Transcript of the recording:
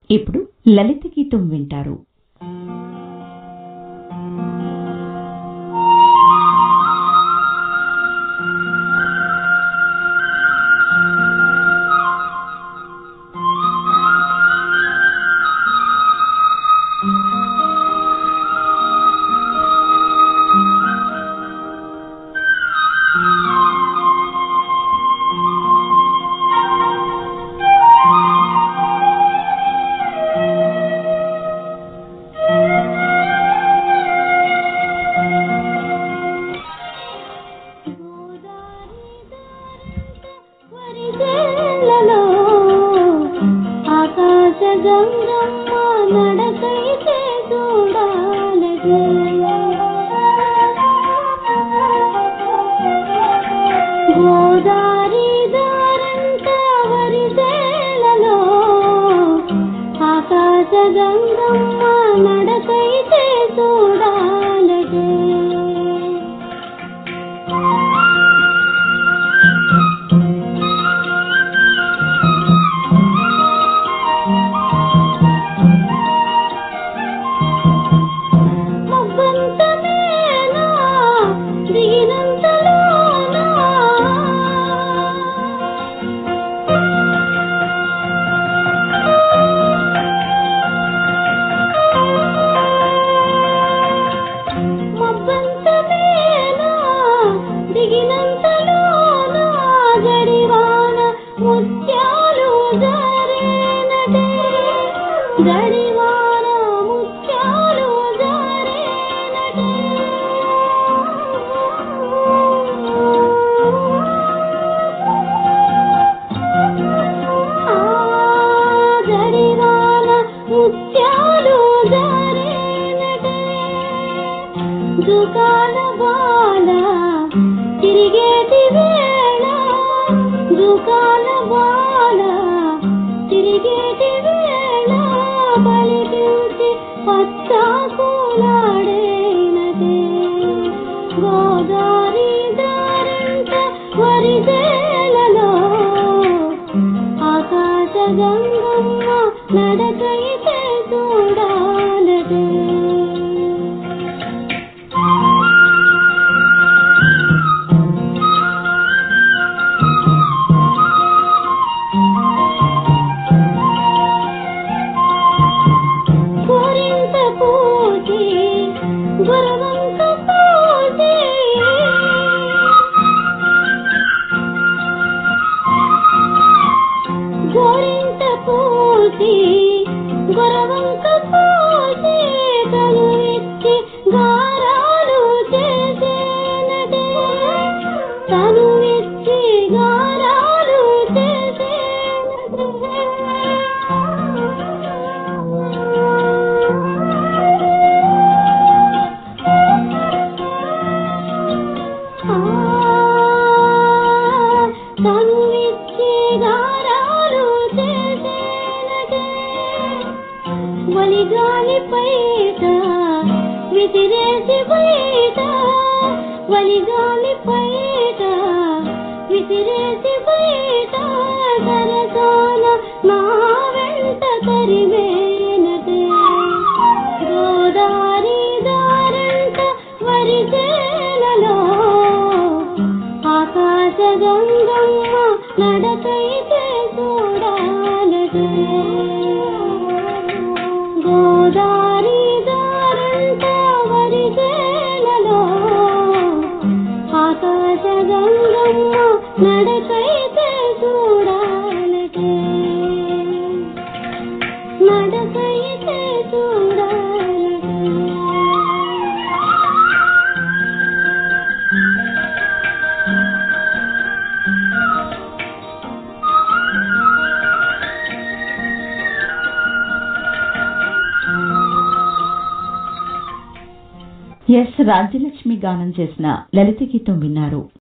ఇప్పుడు లలిత గీతం వింటారు వరిసేలలో ఆకాశ గంగమ్మ నడకైతే చూడాలగే గోదారి దారంట వరిసేలలో ఆకాశ గంగమ్మ నడకైతే చూడాలగే ముగ్గంతమేనా దిగినంతలోనా ముగ్గంతమేనా దిగినంతలోనా గడివాన ముత్యాలు జారేనటే గడివాన ముత్యాలు జారేనటే ఆ గడివాన ముత్యాలు జారేనటే దుకాణ బాల తిరిగేటి వేళ దుకాణ బాల తిరిగేటి వేళ పలికించి పచ్చాకులాడేనదే గోదారి దారంట వరిసేలలో ఆకాశ గంగమ్మ నడకైతే చూడాలదే గోరింత పూసి గురవంక పూసి గోరింత పూసి గురవంక పూసి తను ఇచ్చి గారాలు చేసేనదే తను ఇచ్చి గారాలు తను ఇచ్చి గారాలు చేసేనదే వలిగాలి పైట విసిరేసి బయట వలిగాలి పైట విసిరేసి బయట సరసాన నా వెంట తరివేనదే గోదారి దారంట వరిసేలలో ఆకాశ గంగమ్మ నడకైతే చూడాలదే గోదారి దారంట వరిసేలలో ఆకాశ గంగమ్మ నడకైతే చూడాలదే నడకైతే చూడాలదే ఎస్ రాజ్యలక్ష్మి గానం చేసిన లలిత గీతం విన్నారు